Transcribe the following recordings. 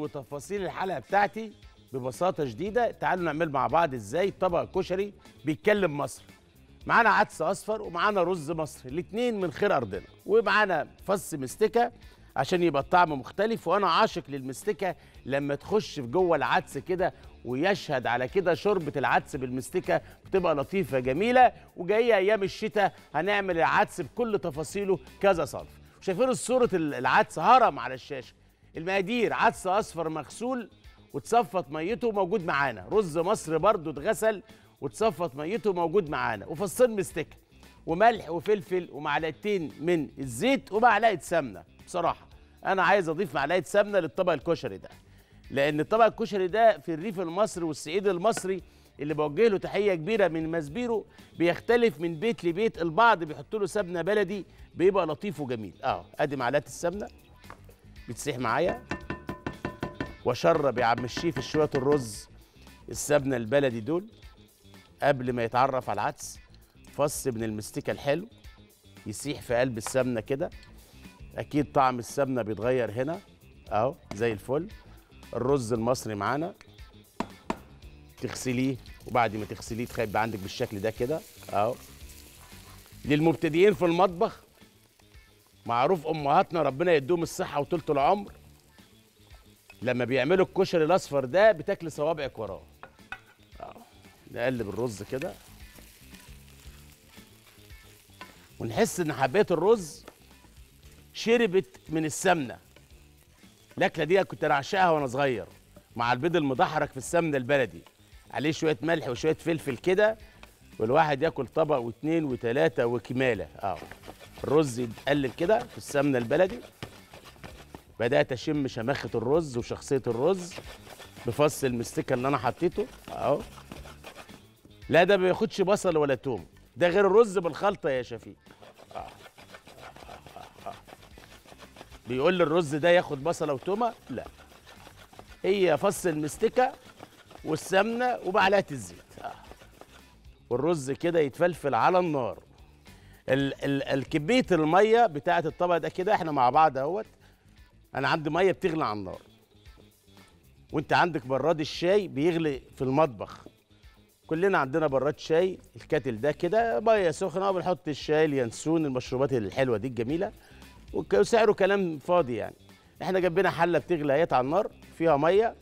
وتفاصيل الحلقه بتاعتي ببساطه شديده تعالوا نعمل مع بعض ازاي طبق كشري بيتكلم مصري معانا عدس اصفر ومعانا رز مصري الاثنين من خير ارضنا ومعانا فص مستكه عشان يبقى الطعم مختلف وانا عاشق للمستكه لما تخش في جوه العدس كده ويشهد على كده شوربه العدس بالمستكه بتبقى لطيفه جميله وجايه ايام الشتاء هنعمل العدس بكل تفاصيله كذا صنف شايفين صوره العدس هرم على الشاشه المقادير عدس اصفر مغسول وتصفت ميته موجود معانا رز مصر برضو اتغسل وتصفت ميته موجود معانا وفصين مستكه وملح وفلفل ومعلقتين من الزيت ومعلقه سمنه بصراحه انا عايز اضيف معلقه سمنه للطبق الكشري ده لان الطبق الكشري ده في الريف المصري والصعيد المصري اللي بوجه له تحيه كبيره من مزبيرو بيختلف من بيت لبيت البعض بيحط له سمنه بلدي بيبقى لطيف وجميل اه ادي معلقه السمنه بتسيح معايا واشرب يا عم الشيف شويه الرز السمنه البلدي دول قبل ما يتعرف على العدس فص من المستكه الحلو يسيح في قلب السمنه كده اكيد طعم السمنه بيتغير هنا اهو زي الفل الرز المصري معانا تغسليه وبعد ما تغسليه تخبي عندك بالشكل ده كده اهو للمبتدئين في المطبخ معروف امهاتنا ربنا يديهم الصحه وطولة العمر لما بيعملوا الكشري الاصفر ده بتاكل صوابعك وراه أهو. نقلب الرز كده ونحس ان حبايه الرز شربت من السمنه الاكله دي كنت بعشقها وانا صغير مع البيض المدحرج في السمنه البلدي عليه شويه ملح وشويه فلفل كده والواحد ياكل طبق واثنين وثلاثه وكماله اه الرز يتقلب كده في السمنه البلدي بدات اشم شماخه الرز وشخصيه الرز بفص المستكه اللي انا حطيته اهو لا ده ما بياخدش بصل ولا توم ده غير الرز بالخلطه يا شفيق بيقول لي الرز ده ياخد بصله وتومه لا هي فص المستكه والسمنه ومعلقه الزيت آه. والرز كده يتفلفل على النار ال ال الكميه الميه بتاعه الطبق ده كده احنا مع بعض اهوت انا عندي ميه بتغلي على النار وانت عندك براد الشاي بيغلي في المطبخ كلنا عندنا براد شاي الكاتل ده كده ميه سخنه وبنحط الشاي اليانسون المشروبات الحلوه دي الجميله وك- وسعره كلام فاضي يعني احنا جنبنا حله بتغلي اهيت على النار فيها ميه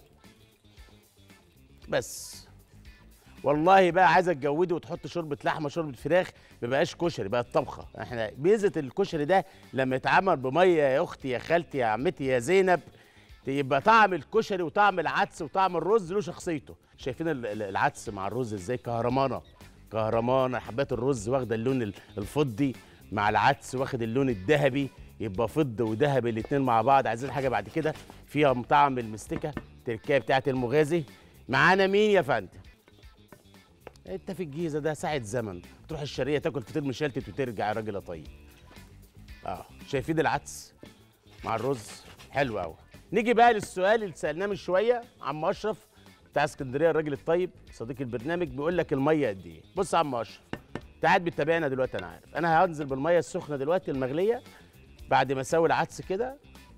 بس والله بقى عايزه تجودي وتحط شوربه لحمه شوربه فراخ ما بقاش كشري بقى طبخه احنا ميزه الكشري ده لما يتعمل بميه يا اختي يا خالتي يا عمتي يا زينب يبقى طعم الكشري وطعم العدس وطعم الرز له شخصيته شايفين ال- ال- العدس مع الرز ازاي كهرمانه كهرمانه حبات الرز واخده اللون ال- الفضي مع العدس واخد اللون الذهبي يبقى فض وذهبي الاتنين مع بعض عايزين حاجه بعد كده فيها طعم المستكه التركيه بتاعت المغازي معانا مين يا فندم انت في الجيزه ده ساعه زمن تروح الشرقيه تاكل فطير مشلتت وترجع يا راجل يا طيب اه شايفين العدس مع الرز حلو قوي نيجي بقى للسؤال اللي سالناه من شويه عم اشرف بتاع اسكندريه الراجل الطيب صديق البرنامج بيقول لك الميه قد ايه بص يا عم اشرف انت قاعد بتتابعنا دلوقتي انا عارف انا هنزل بالميه السخنه دلوقتي المغليه بعد ما اسوي العدس كده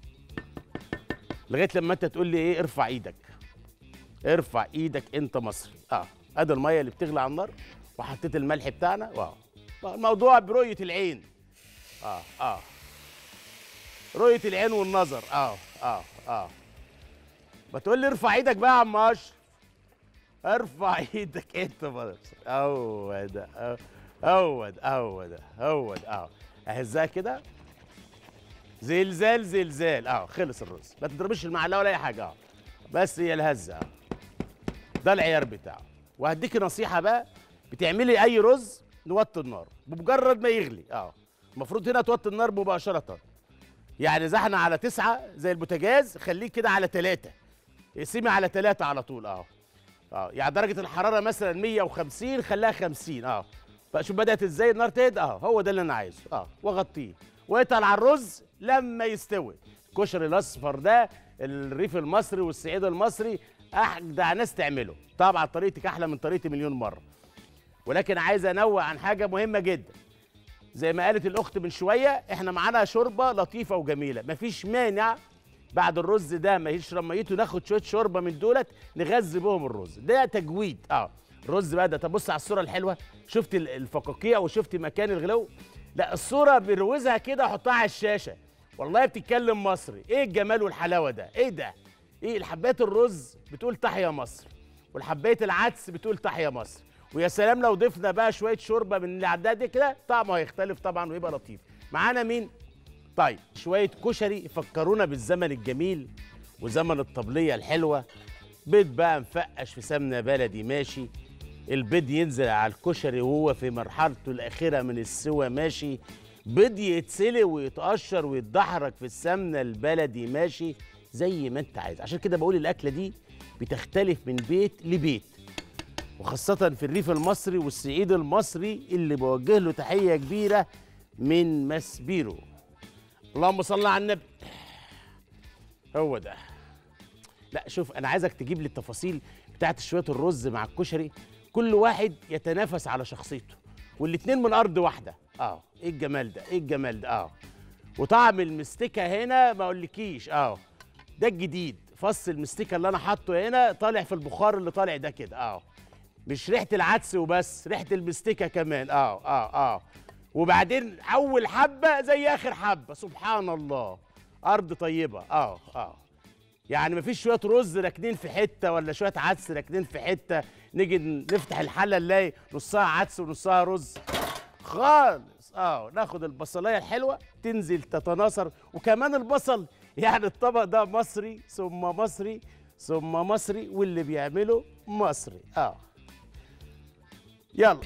لغايه لما انت تقول لي ايه ارفع ايدك ارفع ايدك انت مصري اه ادي الميه اللي بتغلي على النار وحطيت الملح بتاعنا واو الموضوع برؤيه العين اه اه رؤيه العين والنظر اه اه اه ما تقول لي ارفع ايدك بقى يا عم اشرف ارفع ايدك انت مصري هو ده أهو- هو ده هو ده هو ده اه اهزها كده زلزال زلزال اه خلص الرز ما تضربش المعلقه ولا اي حاجه اه بس هي الهزه اه ده العيار بتاعه وهديكي نصيحه بقى بتعملي اي رز نوطي النار بمجرد ما يغلي اه المفروض هنا توطي النار مباشره يعني اذا احنا على تسعة زي البوتاجاز خليه كده على ثلاثة اقسمي على ثلاثة على طول اه اه يعني درجة الحرارة مثلا 150 خليها 50 اه فشوف بدأت ازاي النار تهدى اه هو ده اللي انا عايزه اه واغطيه واتقل على الرز لما يستوي الكشري الاصفر ده الريف المصري والصعيد المصري اجدع ناس تعمله طبعا طريقتك احلى من طريقتي مليون مره ولكن عايز انوه عن حاجه مهمه جدا زي ما قالت الاخت من شويه احنا معانا شوربه لطيفه وجميله مفيش مانع بعد الرز ده ما يشرب ميته ناخد شويه شوربه من دولت نغذي بهم الرز ده تجويد اه الرز بقى ده تبص على الصوره الحلوه شفت ال- الفقاقيع وشفت مكان الغلو لا الصوره بروزها كده احطها على الشاشه والله بتتكلم مصري ايه الجمال والحلاوه ده ايه ده ايه الحبات الرز بتقول تحيا مصر والحبايه العدس بتقول تحيا مصر ويا سلام لو ضفنا بقى شويه شوربه من اللي عندها دي كده طعمه هيختلف طبعا ويبقى لطيف معانا مين طيب شويه كشري يفكرونا بالزمن الجميل وزمن الطبليه الحلوه بيض بقى مفقش في سمنه بلدي ماشي البيض ينزل على الكشري وهو في مرحلته الاخيره من السوى ماشي بيض يتسلق ويتقشر ويتدحرج في السمنه البلدي ماشي زي ما انت عايز عشان كده بقول الاكله دي بتختلف من بيت لبيت وخاصة في الريف المصري والصعيد المصري اللي بوجه له تحية كبيرة من مسبيرو اللهم صل على النبي هو ده لا شوف انا عايزك تجيب لي التفاصيل بتاعت شويه الرز مع الكشري كل واحد يتنافس على شخصيته والاتنين من ارض واحده اه ايه الجمال ده ايه الجمال ده اه وطعم المستكه هنا ما اقولكيش اه ده الجديد فص المستكه اللي انا حاطه هنا طالع في البخار اللي طالع ده كده اه مش ريحه العدس وبس ريحه المستكه كمان اه اه اه وبعدين اول حبه زي اخر حبه سبحان الله ارض طيبه اه اه يعني مفيش شويه رز راكنين في حته ولا شويه عدس راكنين في حته نيجي نفتح الحله نلاقي نصها عدس ونصها رز خالص اه ناخد البصلايه الحلوه تنزل تتناثر وكمان البصل يعني الطبق ده مصري ثم مصري ثم مصري واللي بيعمله مصري اه يلا